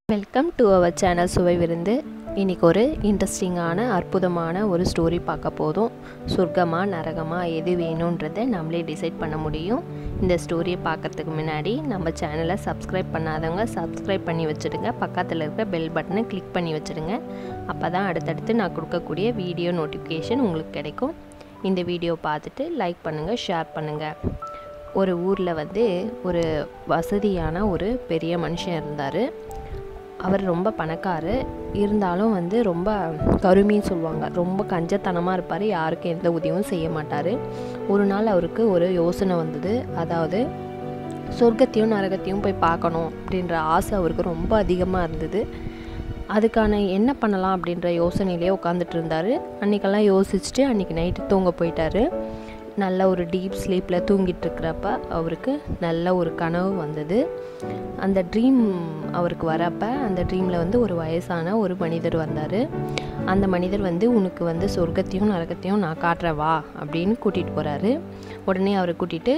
welcome to our channel சுவை விருந்து இன்றைக்கி ஒரு இன்ட்ரெஸ்டிங்கான அற்புதமான ஒரு ஸ்டோரி பார்க்க போதும் சொர்க்கமா நரகமா எது வேணுன்றதை நம்மளே டிசைட் பண்ண முடியும் இந்த ஸ்டோரியை பார்க்கறதுக்கு முன்னாடி நம்ம சேனலை சப்ஸ்கிரைப் பண்ணாதவங்க சப்ஸ்கிரைப் பண்ணி வச்சுடுங்க பக்கத்தில் இருக்கிற பெல் பட்டனை கிளிக் பண்ணி வச்சுடுங்க அப்போ தான் அடுத்தடுத்து நான் கொடுக்கக்கூடிய வீடியோ நோட்டிஃபிகேஷன் உங்களுக்கு கிடைக்கும் இந்த வீடியோ பார்த்துட்டு லைக் பண்ணுங்கள் ஷேர் பண்ணுங்கள் ஒரு ஊரில் வந்து ஒரு வசதியான ஒரு பெரிய மனுஷன் இருந்தார் அவர் ரொம்ப பணக்காரு இருந்தாலும் வந்து ரொம்ப கருமின்னு சொல்லுவாங்க ரொம்ப கஞ்சத்தனமாக இருப்பார் யாருக்கும் எந்த உதவியும் செய்ய மாட்டார் ஒரு நாள் அவருக்கு ஒரு யோசனை வந்தது அதாவது சொர்க்கத்தையும் நரகத்தையும் போய் பார்க்கணும் அப்படின்ற ஆசை அவருக்கு ரொம்ப அதிகமாக இருந்தது அதுக்கான என்ன பண்ணலாம் அப்படின்ற யோசனையிலே உட்காந்துட்டு இருந்தார் அன்றைக்கெல்லாம் யோசிச்சுட்டு அன்றைக்கி நைட்டு தூங்க போயிட்டாரு நல்ல ஒரு டீப் ஸ்லீப்பில் தூங்கிட்டு இருக்கிறப்ப அவருக்கு நல்ல ஒரு கனவு வந்தது அந்த ட்ரீம் அவருக்கு வரப்ப அந்த ட்ரீமில் வந்து ஒரு வயசான ஒரு மனிதர் வந்தார் அந்த மனிதர் வந்து உனக்கு வந்து சொர்க்கத்தையும் நரகத்தையும் நான் காட்டுறேன் வா அப்படின்னு கூட்டிகிட்டு போகிறாரு உடனே அவரை கூட்டிகிட்டு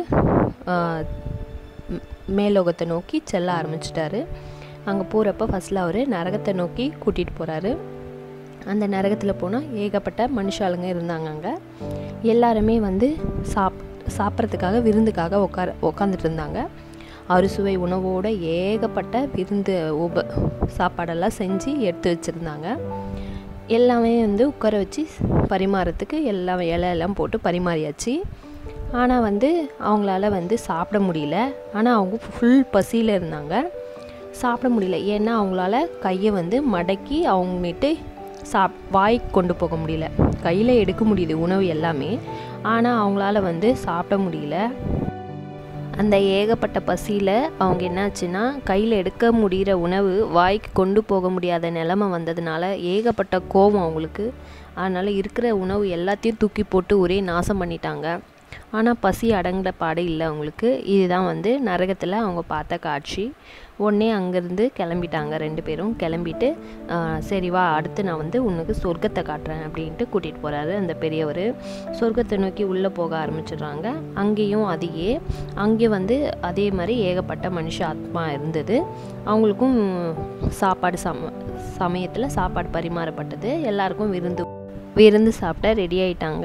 மேலோகத்தை நோக்கி செல்ல ஆரம்பிச்சிட்டாரு அங்கே போகிறப்ப ஃபஸ்ட்டில் அவர் நரகத்தை நோக்கி கூட்டிகிட்டு போகிறாரு அந்த நரகத்தில் போனால் ஏகப்பட்ட மனுஷாளுங்க இருந்தாங்க அங்கே எல்லாருமே வந்து சாப் சாப்பிட்றதுக்காக விருந்துக்காக உட்கார உட்காந்துட்டு இருந்தாங்க அறுசுவை உணவோட ஏகப்பட்ட விருந்து உப சாப்பாடெல்லாம் செஞ்சு எடுத்து வச்சுருந்தாங்க எல்லாமே வந்து உட்கார வச்சு பரிமாறத்துக்கு எல்லாம் இலை எல்லாம் போட்டு பரிமாறியாச்சு ஆனால் வந்து அவங்களால வந்து சாப்பிட முடியல ஆனால் அவங்க ஃபுல் பசியில் இருந்தாங்க சாப்பிட முடியல ஏன்னா அவங்களால கையை வந்து மடக்கி அவங்ககிட்ட சாப் வாய்க்கு கொண்டு போக முடியல கையில் எடுக்க முடியுது உணவு எல்லாமே ஆனால் அவங்களால வந்து சாப்பிட முடியல அந்த ஏகப்பட்ட பசியில் அவங்க என்னாச்சுன்னா கையில் எடுக்க முடிகிற உணவு வாய்க்கு கொண்டு போக முடியாத நிலமை வந்ததுனால ஏகப்பட்ட கோபம் அவங்களுக்கு அதனால் இருக்கிற உணவு எல்லாத்தையும் தூக்கி போட்டு ஒரே நாசம் பண்ணிட்டாங்க ஆனால் பசி அடங்கிற பாடு இல்லை அவங்களுக்கு இதுதான் வந்து நரகத்தில் அவங்க பார்த்த காட்சி உடனே அங்கேருந்து கிளம்பிட்டாங்க ரெண்டு பேரும் கிளம்பிட்டு சரி வா அடுத்து நான் வந்து உனக்கு சொர்க்கத்தை காட்டுறேன் அப்படின்ட்டு கூட்டிகிட்டு போகிறாரு அந்த பெரியவர் சொர்க்கத்தை நோக்கி உள்ளே போக ஆரம்பிச்சிடுறாங்க அங்கேயும் அதையே அங்கே வந்து அதே மாதிரி ஏகப்பட்ட மனுஷ ஆத்மா இருந்தது அவங்களுக்கும் சாப்பாடு சம சமயத்தில் சாப்பாடு பரிமாறப்பட்டது எல்லாருக்கும் விருந்து விருந்து சாப்பிட ரெடி ஆயிட்டாங்க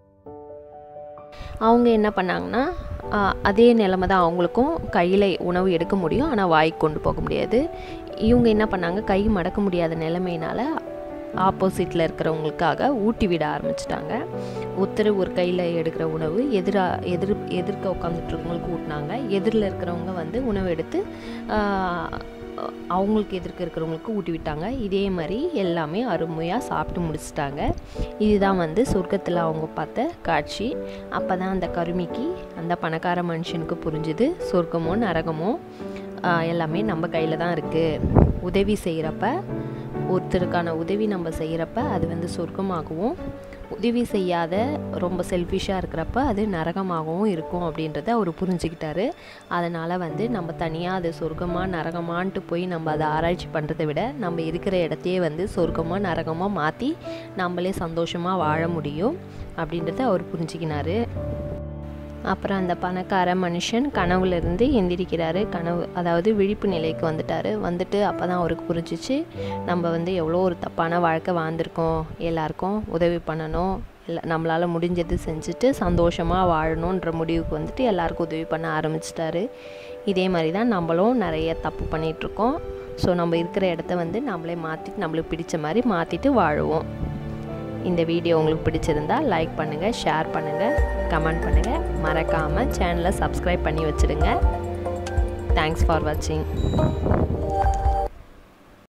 அவங்க என்ன பண்ணாங்கன்னா அதே நிலமை தான் அவங்களுக்கும் கையில் உணவு எடுக்க முடியும் ஆனால் வாய்க்கு கொண்டு போக முடியாது இவங்க என்ன பண்ணாங்க கை மடக்க முடியாத நிலைமையினால ஆப்போசிட்டில் இருக்கிறவங்களுக்காக ஊட்டி விட ஆரம்பிச்சிட்டாங்க ஒருத்தர் ஒரு கையில் எடுக்கிற உணவு எதிராக எதிர் எதிர்க்க உட்காந்துட்ருக்கவங்களுக்கு ஊட்டினாங்க எதிரில் இருக்கிறவங்க வந்து உணவு எடுத்து அவங்களுக்கு எதிர்க்க இருக்கிறவங்களுக்கு ஊட்டி விட்டாங்க இதே மாதிரி எல்லாமே அருமையாக சாப்பிட்டு முடிச்சிட்டாங்க இதுதான் வந்து சொர்க்கத்தில் அவங்க பார்த்த காட்சி அப்போ தான் அந்த கருமிக்கு அந்த பணக்கார மனுஷனுக்கு புரிஞ்சுது சொர்க்கமோ நரகமோ எல்லாமே நம்ம கையில் தான் இருக்குது உதவி செய்கிறப்ப ஒருத்தருக்கான உதவி நம்ம செய்கிறப்ப அது வந்து சொர்க்கமாகவும் உதவி செய்யாத ரொம்ப செல்ஃபிஷாக இருக்கிறப்ப அது நரகமாகவும் இருக்கும் அப்படின்றத அவர் புரிஞ்சுக்கிட்டாரு அதனால் வந்து நம்ம தனியாக அது சொர்க்கமாக நரகமான்ட்டு போய் நம்ம அதை ஆராய்ச்சி பண்ணுறதை விட நம்ம இருக்கிற இடத்தையே வந்து சொர்க்கமாக நரகமாக மாற்றி நம்மளே சந்தோஷமாக வாழ முடியும் அப்படின்றத அவர் புரிஞ்சுக்கினாரு அப்புறம் அந்த பணக்கார மனுஷன் கனவுலேருந்து எந்திரிக்கிறாரு கனவு அதாவது விழிப்பு நிலைக்கு வந்துட்டார் வந்துட்டு அப்போ தான் அவருக்கு புரிஞ்சிச்சு நம்ம வந்து எவ்வளோ ஒரு தப்பான வாழ்க்கை வாழ்ந்திருக்கோம் எல்லாருக்கும் உதவி பண்ணணும் இல்லை நம்மளால் முடிஞ்சது செஞ்சுட்டு சந்தோஷமாக வாழணுன்ற முடிவுக்கு வந்துட்டு எல்லாருக்கும் உதவி பண்ண ஆரம்பிச்சிட்டாரு இதே மாதிரி தான் நம்மளும் நிறைய தப்பு பண்ணிகிட்ருக்கோம் ஸோ நம்ம இருக்கிற இடத்த வந்து நம்மளே மாற்றிட்டு நம்மளுக்கு பிடிச்ச மாதிரி மாற்றிட்டு வாழுவோம் இந்த வீடியோ உங்களுக்கு பிடிச்சிருந்தா லைக் பண்ணுங்கள் ஷேர் பண்ணுங்கள் கமெண்ட் பண்ணுங்கள் மறக்காமல் சேனலை சப்ஸ்கிரைப் பண்ணி வச்சுடுங்க தேங்க்ஸ் ஃபார் வாட்சிங்